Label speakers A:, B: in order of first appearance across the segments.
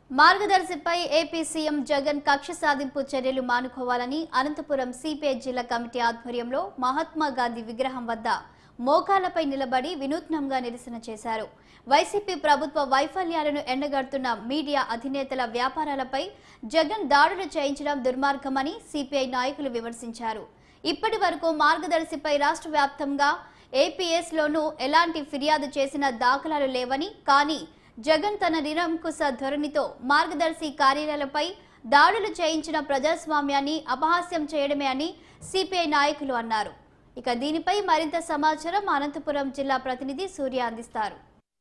A: మార్గదర్శిపై AP CM Jagan కక్ష సాధింపు చర్యలు మానుకోవాలని అనంతపురం సిపిఐ జిల్లా కమిటీ ఆధ్వర్యంలో మహాత్మా గాంధీ విగ్రహం వద్ద మోకాలపై నిలబడి వినూత్నంగా నిరసన చేశారు వైసీపీ ప్రభుత్వ వైఫల్యాలను ఎండగడుతున్న మీడియా అధినేతల వ్యాపారాలపై జగన్ దాడులు చేయించడం దుర్మార్గమని సిపిఐ నాయకులు విమర్శించారు ఇప్పటి వరకు మార్గదర్శిపై రాష్ట్ర వ్యాప్తంగా ఏపీఎస్లోనూ ఎలాంటి ఫిర్యాదు చేసిన దాఖలాలు లేవని కానీ జగన్ తన నిరంకుశ ధోరణితో మార్గదర్శి కార్యాలయాలపై దాడులు చేయించిన ప్రజాస్వామ్యాన్ని అపహాస్యం చేయడమే అని సిపిఐ నాయకులు అన్నారు ఇక దీనిపై మరింత సమాచారం అనంతపురం జిల్లా ప్రతినిధి సూర్య అందిస్తారు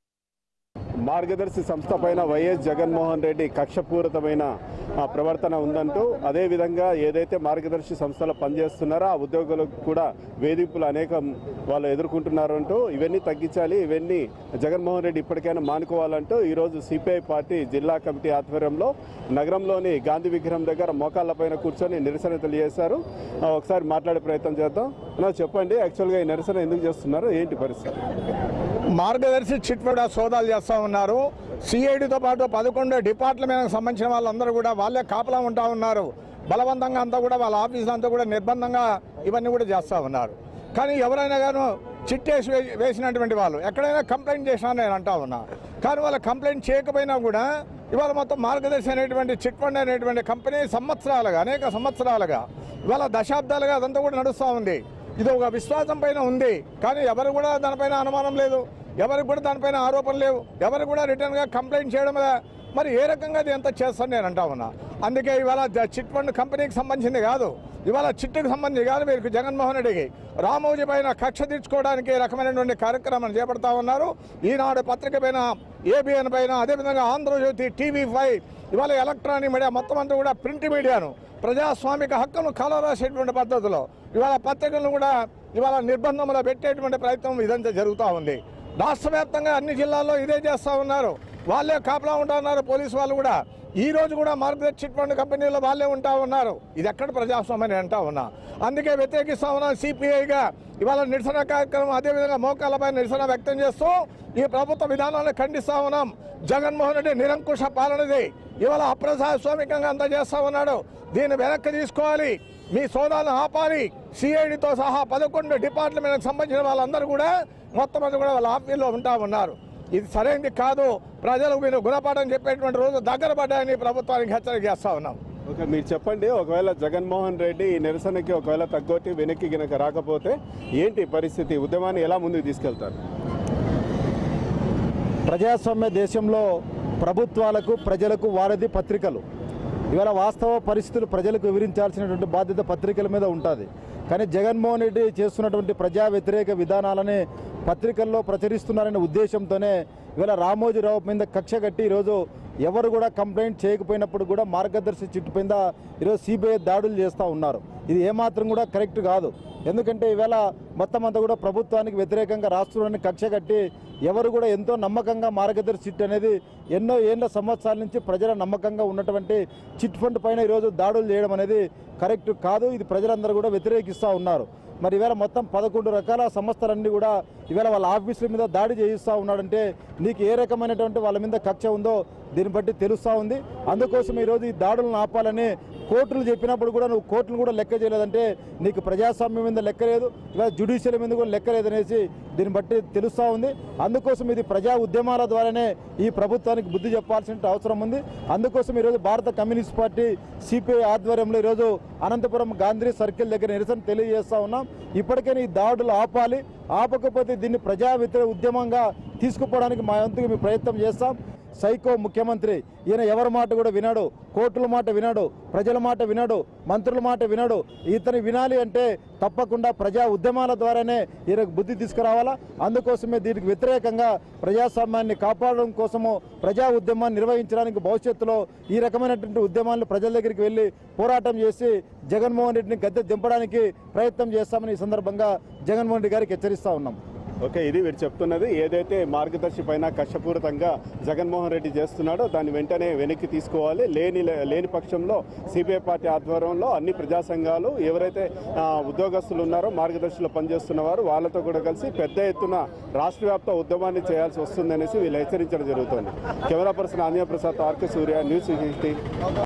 B: మార్గదర్శి సంస్థ పైన వైఎస్ జగన్మోహన్ రెడ్డి కక్షపూరితమైన ఆ, ప్రవర్తన ఉందంటూ అదేవిధంగా ఏదైతే మార్గదర్శి సంస్థలో పనిచేస్తున్నారో ఆ ఉద్యోగులకు కూడా వేధింపులు అనేక వాళ్ళు ఎదుర్కొంటున్నారంటూ ఇవన్నీ తగ్గించాలి ఇవన్నీ జగన్మోహన్ రెడ్డి ఇప్పటికైనా మానుకోవాలంటూ ఈరోజు సిపిఐ పార్టీ జిల్లా కమిటీ ఆధ్వర్యంలో నగరంలోని గాంధీ విగ్రహం దగ్గర మోకాళ్ళపైన కూర్చొని నిరసన తెలియజేశారు ఆ, ఒకసారి మాట్లాడే ప్రయత్నం చేద్దాం నా చెప్పండి యాక్చువల్గా ఈ నిరసన ఎందుకు చేస్తున్నారు ఏంటి పరిస్థితి
C: మార్గదర్శి చిట్ ఫండ్ సోదాలు చేస్తూ ఉన్నారు సిఐడితో పాటు పదకొండు డిపార్ట్మెంట్కి సంబంధించిన వాళ్ళందరూ కూడా వాళ్ళే కాపలా ఉంటా ఉన్నారు బలవంతంగా అంతా కూడా వాళ్ళ ఆఫీస్ అంతా కూడా నిర్బంధంగా ఇవన్నీ కూడా చేస్తూ ఉన్నారు కానీ ఎవరైనా గాను చిట్టేసి వే వేసినటువంటి వాళ్ళు ఎక్కడైనా కంప్లైంట్ చేసినా నేను అంటా ఉన్నా కానీ వాళ్ళు కంప్లైంట్ చేయకపోయినా కూడా ఇవాళ మొత్తం మార్గదర్శి అనేటువంటి చిట్ ఫండ్ అనేటువంటి కంపెనీ సంవత్సరాలుగా అనేక సంవత్సరాలుగా ఇవాళ దశాబ్దాలుగా అదంతా కూడా నడుస్తూ ఉంది ఇది ఒక విశ్వాసం పైన ఉంది కానీ ఎవరు కూడా దానిపైన అనుమానం లేదు ఎవరికి కూడా దానిపైన ఆరోపణ లేవు ఎవరు కూడా రిటర్న్గా కంప్లైంట్ చేయడం లే. మరి ఏ రకంగా అది ఎంత చేస్తాను నేను అంటా ఉన్నా అందుకే ఇవాళ ద- చిట్ ఫండ్ కంపెనీకి సంబంధించింది కాదు ఇవాళ చిట్టుకు సంబంధించి కాదు మీరు జగన్మోహన్ రెడ్డికి రామోజీ పైన కక్ష తీర్చుకోవడానికి ఈ రకమైనటువంటి కార్యక్రమాన్ని చేపడతా ఉన్నారు ఈనాడు పత్రిక పైన ఏబిఎన్ పైన అదేవిధంగా ఆంధ్రజ్యోతి టీవీ ఫైవ్ ఇవాళ ఎలక్ట్రానిక్ మీడియా మొత్తం అంతా కూడా ప్రింట్ మీడియాను ప్రజాస్వామిక హక్కును కలరాసేటువంటి పద్ధతిలో ఇవాళ పత్రికలను కూడా ఇవాళ నిర్బంధంలో పెట్టేటువంటి ప్రయత్నం ఇదంతా జరుగుతూ ఉంది రాష్ట్ర వ్యాప్తంగా అన్ని జిల్లాల్లో ఇదే చేస్తూ ఉన్నారు వాళ్ళే కాపలా ఉంటా ఉన్నారు పోలీసు వాళ్ళు కూడా ఈ రోజు కూడా మార్గదర్శి చిట్ ఫండ్ కంపెనీలో వాళ్ళే ఉంటా ఉన్నారు ఇది ఎక్కడ ప్రజాస్వామ్యం అని అంటా ఉన్నా అందుకే వ్యతిరేకిస్తా ఉన్నాం సిపిఐగా ఇవాళ నిరసన కార్యక్రమం అదేవిధంగా మోకాళ్ళపై నిరసన వ్యక్తం చేస్తూ ఈ ప్రభుత్వ విధానాన్ని ఖండిస్తా ఉన్నాం జగన్మోహన్ రెడ్డి నిరంకుశ పాలనది ఇవాళ అప్రజాస్వామికంగా అంతా చేస్తా ఉన్నాడు దీన్ని వెనక్కి తీసుకోవాలి మీ సోదాలను ఆపాలి సిఐడితో సహా పదకొండు డిపార్ట్మెంట్కి సంబంధించిన వాళ్ళందరూ కూడా మొత్తం మంది కూడా వాళ్ళ ఆఫీస్లో ఉంటా ఉన్నారు ఇది సరైనది కాదు ప్రజలకు మీరు గుణపాఠం చెప్పేటువంటి రోజు దగ్గర పడ్డాయని ప్రభుత్వానికి హెచ్చరిక చేస్తా ఉన్నాం
B: ఓకే మీరు చెప్పండి ఒకవేళ జగన్మోహన్ రెడ్డి ఈ నిరసనకి ఒకవేళ తగ్గొట్టి వెనక్కి గినక రాకపోతే ఏంటి పరిస్థితి ఉద్యమాన్ని ఎలా ముందుకు తీసుకెళ్తారు
D: ప్రజాస్వామ్య దేశంలో ప్రభుత్వాలకు ప్రజలకు వారధి పత్రికలు ఇవాళ వాస్తవ పరిస్థితులు ప్రజలకు వివరించాల్సినటువంటి బాధ్యత పత్రికల మీద ఉంటుంది కానీ జగన్మోహన్ రెడ్డి చేస్తున్నటువంటి ప్రజా వ్యతిరేక విధానాలని పత్రికల్లో ప్రచురిస్తున్నారనే ఉద్దేశంతోనే ఇవాళ రామోజీరావు మీద కక్ష కట్టి ఈరోజు ఎవరు కూడా కంప్లైంట్ చేయకపోయినప్పుడు కూడా మార్గదర్శి చిట్టు మీద ఈరోజు సిబిఐ దాడులు చేస్తూ ఉన్నారు ఇది ఏమాత్రం కూడా కరెక్ట్ కాదు ఎందుకంటే ఈవేళ మొత్తం అంతా కూడా ప్రభుత్వానికి వ్యతిరేకంగా రాష్ట్రాన్ని కక్ష కట్టి ఎవరు కూడా ఎంతో నమ్మకంగా మార్గదర్శి చిట్ అనేది ఎన్నో ఏళ్ళ సంవత్సరాల నుంచి ప్రజల నమ్మకంగా ఉన్నటువంటి చిట్ ఫండ్ పైన ఈరోజు దాడులు చేయడం అనేది కరెక్ట్ కాదు ఇది ప్రజలందరూ కూడా వ్యతిరేకిస్తూ ఉన్నారు మరి ఈవేళ మొత్తం పదకొండు రకాల సంస్థలన్నీ కూడా ఈవేళ వాళ్ళ ఆఫీసుల మీద దాడి చేయిస్తూ ఉన్నాడంటే నీకు ఏ రకమైనటువంటి వాళ్ళ మీద కక్ష ఉందో దీన్ని బట్టి తెలుస్తూ ఉంది అందుకోసం ఈరోజు ఈ దాడులను ఆపాలని కోర్టులు చెప్పినప్పుడు కూడా నువ్వు కోర్టులు కూడా లెక్క చేయలేదంటే నీకు ప్రజాస్వామ్యం మీద లెక్క లేదు ఇవాళ జ్యుడిషియల్ మీద కూడా లెక్క లేదనేసి దీన్ని బట్టి తెలుస్తూ ఉంది అందుకోసం ఇది ప్రజా ఉద్యమాల ద్వారానే ఈ ప్రభుత్వానికి బుద్ధి చెప్పాల్సిన అవసరం ఉంది అందుకోసం ఈరోజు భారత కమ్యూనిస్ట్ పార్టీ సిపిఐ ఆధ్వర్యంలో ఈరోజు అనంతపురం గాంధీ సర్కిల్ దగ్గర నిరసన తెలియజేస్తా ఉన్నాం ఇప్పటికైనా ఈ దాడులు ఆపాలి ఆపకపోతే దీన్ని ప్రజా వ్యతిరేక ఉద్యమంగా తీసుకుపోవడానికి మా వంతుగా మేము ప్రయత్నం చేస్తాం సైకో ముఖ్యమంత్రి ఈయన ఎవరి మాట కూడా వినాడు కోర్టుల మాట వినాడు ప్రజల మాట వినాడు మంత్రుల మాట వినాడు ఇతను వినాలి అంటే తప్పకుండా ప్రజా ఉద్యమాల ద్వారానే ఈయనకు బుద్ధి తీసుకురావాలా అందుకోసమే దీనికి వ్యతిరేకంగా ప్రజాస్వామ్యాన్ని కాపాడడం కోసము ప్రజా ఉద్యమాన్ని నిర్వహించడానికి భవిష్యత్తులో ఈ రకమైనటువంటి ఉద్యమాలను ప్రజల దగ్గరికి వెళ్ళి పోరాటం చేసి జగన్మోహన్ రెడ్డిని గద్దె దింపడానికి ప్రయత్నం చేస్తామని ఈ సందర్భంగా జగన్మోహన్ రెడ్డి గారికి హెచ్చరిస్తా ఉన్నాం
B: ఓకే ఇది వీరు చెప్తున్నది ఏదైతే మార్గదర్శి పైన కక్షపూరితంగా జగన్మోహన్ రెడ్డి చేస్తున్నాడో దాన్ని వెంటనే వెనక్కి తీసుకోవాలి లేని లేని పక్షంలో సిపిఐ పార్టీ ఆధ్వర్యంలో అన్ని ప్రజా సంఘాలు ఎవరైతే ఆ, ఉద్యోగస్తులు ఉన్నారో మార్గదర్శిలో పనిచేస్తున్న వారు వాళ్ళతో కూడా కలిసి పెద్ద ఎత్తున రాష్ట్ర వ్యాప్త ఉద్యమాన్ని చేయాల్సి వస్తుందనేసి వీళ్ళు హెచ్చరించడం జరుగుతుంది camera person Anjaneya Prasad RK Surya news sixty